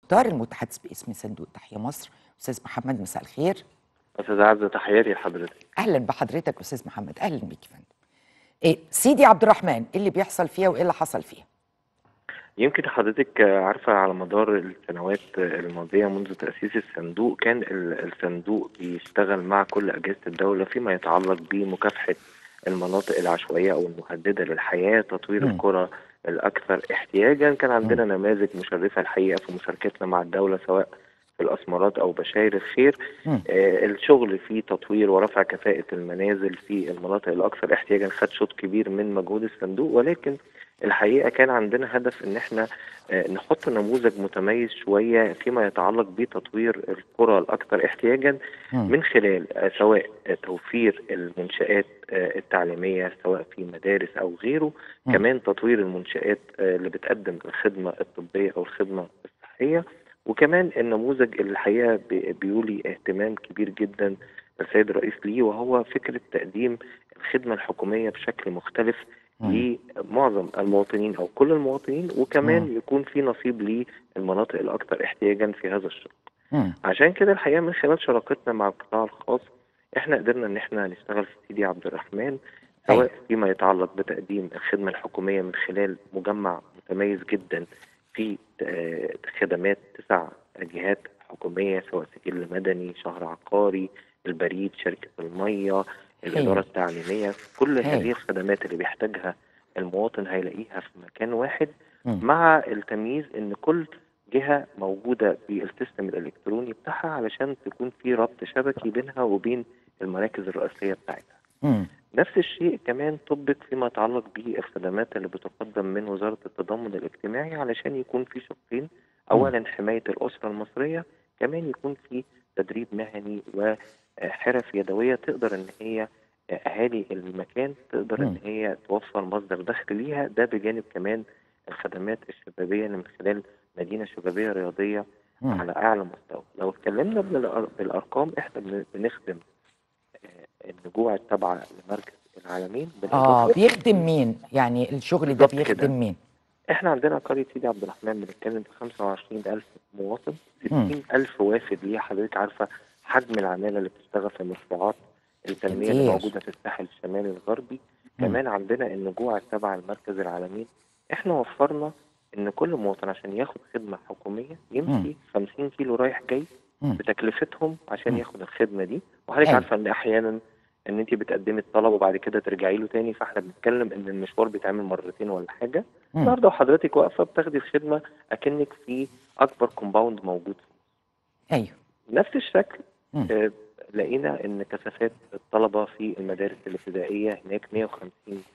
المختار المتحدث باسم صندوق تحيا مصر استاذ محمد مساء الخير استاذ عزه تحياتي لحضرتك اهلا بحضرتك استاذ محمد اهلا بيك يا فندم إيه سيدي عبد الرحمن ايه اللي بيحصل فيها وايه اللي حصل فيها يمكن حضرتك عارفه على مدار السنوات الماضيه منذ تاسيس الصندوق كان ال- الصندوق بيشتغل مع كل اجهزه الدوله فيما يتعلق بمكافحه المناطق العشوائيه او المهدده للحياه تطوير مم. القرى الاكثر احتياجا كان عندنا نماذج مشرفه الحقيقه في مشاركتنا مع الدوله سواء في الاسمرات او بشاير الخير مم. آه، الشغل في تطوير ورفع كفاءة المنازل في المناطق الأكثر احتياجا خد شوط كبير من مجهود الصندوق ولكن الحقيقة كان عندنا هدف إن احنا آه، نحط نموذج متميز شوية فيما يتعلق بتطوير القرى الأكثر احتياجا مم. من خلال آه، سواء آه، توفير المنشآت آه، التعليمية سواء في مدارس أو غيره مم. كمان تطوير المنشآت آه، اللي بتقدم الخدمة الطبية أو الخدمة الصحية وكمان النموذج اللي الحقيقه بي- بيولي اهتمام كبير جدا السيد الرئيس ليه وهو فكره تقديم الخدمه الحكوميه بشكل مختلف مم. لمعظم المواطنين او كل المواطنين وكمان مم. يكون في نصيب للمناطق الاكثر احتياجا في هذا الشق. مم. عشان كده الحقيقه من خلال شراكتنا مع القطاع الخاص احنا قدرنا ان احنا نشتغل في سيدي عبد الرحمن سواء أيوة. فيما يتعلق بتقديم الخدمه الحكوميه من خلال مجمع متميز جدا في آه، خدمات تسع جهات حكوميه سواء سجل مدني شهر عقاري البريد شركه الميه الاداره التعليميه كل هايل. هذه الخدمات اللي بيحتاجها المواطن هيلاقيها في مكان واحد مم. مع التمييز ان كل جهه موجوده بالسيستم الالكتروني بتاعها علشان تكون في ربط شبكي بينها وبين المراكز الرئيسيه بتاعتها. مم. نفس الشيء كمان طبق فيما يتعلق بالخدمات اللي بتقدم من وزاره التضامن الاجتماعي علشان يكون في شقين اولا حمايه الاسره المصريه كمان يكون في تدريب مهني وحرف يدويه تقدر ان هي اهالي المكان تقدر ان مم. هي توفر مصدر دخل ليها ده بجانب كمان الخدمات الشبابيه اللي من خلال مدينه شبابيه رياضيه مم. على اعلى مستوى لو اتكلمنا بالأر- بالارقام احنا بن- بنخدم آه، النجوع التابعه لمركز العالمين اه بالإضافة- بيخدم مين يعني الشغل ده بالظبط كده. بيخدم مين احنا عندنا قريه سيدي عبد الرحمن بنتكلم في 25000 مواطن مم. 60000 وافد ليه حضرتك عارفه حجم العماله اللي بتشتغل في المشروعات التنميه اللي كتير. موجوده في الساحل الشمالي الغربي مم. كمان عندنا النجوع التابعه لمركز العالمين احنا وفرنا ان كل مواطن عشان ياخد خدمه حكوميه يمشي 50 كيلو رايح جاي مم. بتكلفتهم عشان مم. ياخد الخدمه دي وحضرتك أيوة. عارفه ان احيانا ان انت بتقدمي الطلب وبعد كده ترجعي له تاني فاحنا بنتكلم ان المشوار بيتعمل مرتين ولا حاجه مم. النهارده وحضرتك واقفه بتاخدي الخدمه اكنك في اكبر كومباوند موجود ايوه نفس الشكل مم. آه، لقينا ان كثافات الطلبه في المدارس الابتدائيه هناك 150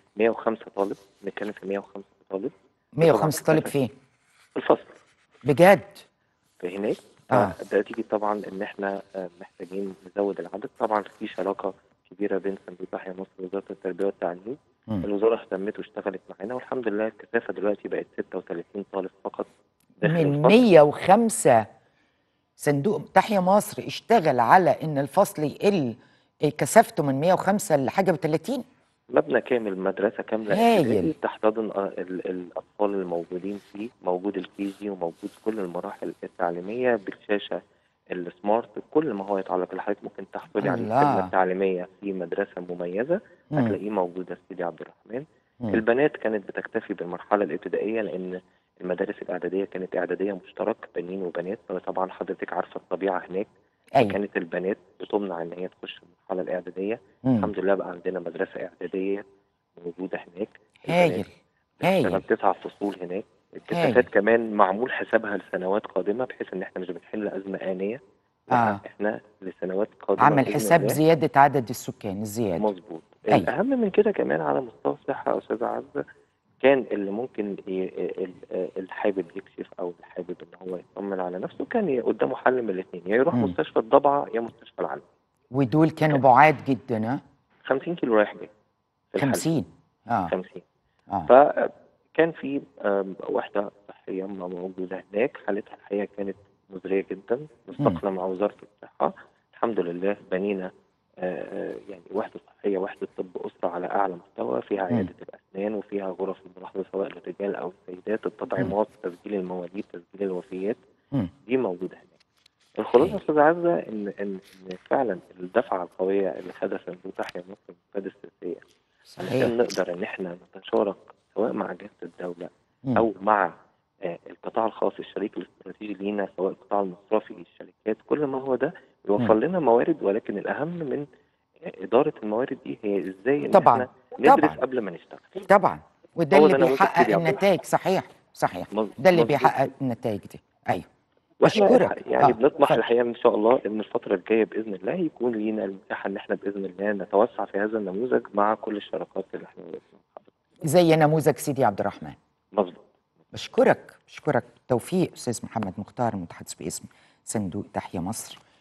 105 طالب بنتكلم في 105 طالب 105 طالب فين في الفصل بجد فهناك آه. ده تيجي طبعا ان احنا آه، محتاجين نزود العدد طبعا في شراكه كبيره بين صندوق تحيا مصر ووزاره التربيه والتعليم مم. الوزاره اهتمت واشتغلت معانا والحمد لله الكثافه دلوقتي بقت 36 طالب فقط داخل من الفصل 105 صندوق تحيا مصر اشتغل على ان الفصل يقل كثافته من 105 لحاجه ب 30 مبنى كامل مدرسة كاملة هايل. ابتدائي تحتضن آه، ال- الأطفال الموجودين فيه موجود الكي جي وموجود كل المراحل التعليميه بالشاشة السمارت كل ما هو يتعلق اللي حضرتك ممكن تحصلي على الله. الخدمة التعليمية في مدرسة مميزة مم. هتلاقيه موجودة في سيدي عبد الرحمن مم. البنات كانت بتكتفي بالمرحلة الابتدائية لأن المدارس الإعدادية كانت إعدادية مشترك بنين وبنات طبعا حضرتك عارفة الطبيعة هناك ايوه كانت البنات بتمنع إن هي تخش المرحلة الإعدادية مم. الحمد لله بقى عندنا مدرسة إعدادية موجودة هناك هايل هايل هايل تسع فصول هناك هايل. الكثافات كمان معمول حسابها لسنوات قادمة بحيث إن إحنا مش بنحل أزمة آنية لا آه. إحنا لسنوات قادمة عمل بإذن حساب الله. زياده عدد السكان الزياده مظبوط أيوة. الأهم من كده كمان على مستوى الصحة يا أستاذة عزة كان اللي ممكن ي- ال- الحابب يكشف أو الحابب إن هو يطمن على نفسه كان ي- قدامه حل من الاثنين يا يروح مم. مستشفى الضبعة يا مستشفى العلم ودول كانوا بعاد جدا ها 50 كيلو رايح جاي في الحل. 50 اه 50 اه فكان في آم، وحدة صحية موجودة هناك حالتها الحقيقة كانت مزرية جدا مستقلة مع وزارة الصحة الحمد لله بنينا آه، آه، يعني وحدة صحية وحدة طب أسرة على أعلى مستوى فيها مم. عيادة الأسنان وفيها غرف الملاحظة سواء للرجال أو السيدات التطعيمات تسجيل المواليد تسجيل الوفيات مم. دي موجوده هناك الخلاصه يا هايل. استاذ عزه ان ان ان فعلا الدفعه القويه اللي خدها صندوق تحيا مصر من القياده السياسيه صحيح علشان نقدر ان احنا نتشارك سواء مع اجهزه الدوله مم. او مع آه، القطاع الخاص الشريك الاستراتيجي لينا سواء القطاع المصرفي الشركات كل ما هو ده بيوفر مم. لنا موارد ولكن الاهم من آه، اداره الموارد دي هي ازاي ان طبعاً. احنا ندرس طبعاً. قبل ما نشتغل طبعا وده هو اللي ده نموذج بيحقق سيدي عبد النتائج صحيح صحيح مظ- ده اللي مظبوط. بيحقق النتائج دي ايوه واحنا أشكرك. يعني آه، بنطمح اتفضل. الحقيقه ان شاء الله ان الفتره الجايه باذن الله يكون لينا المساحه ان احنا باذن الله نتوسع في هذا النموذج مع كل الشراكات اللي احنا بنحضرها. زي نموذج سيدي عبد الرحمن مظبوط بشكرك بشكرك توفيق استاذ محمد مختار المتحدث باسم صندوق تحيا مصر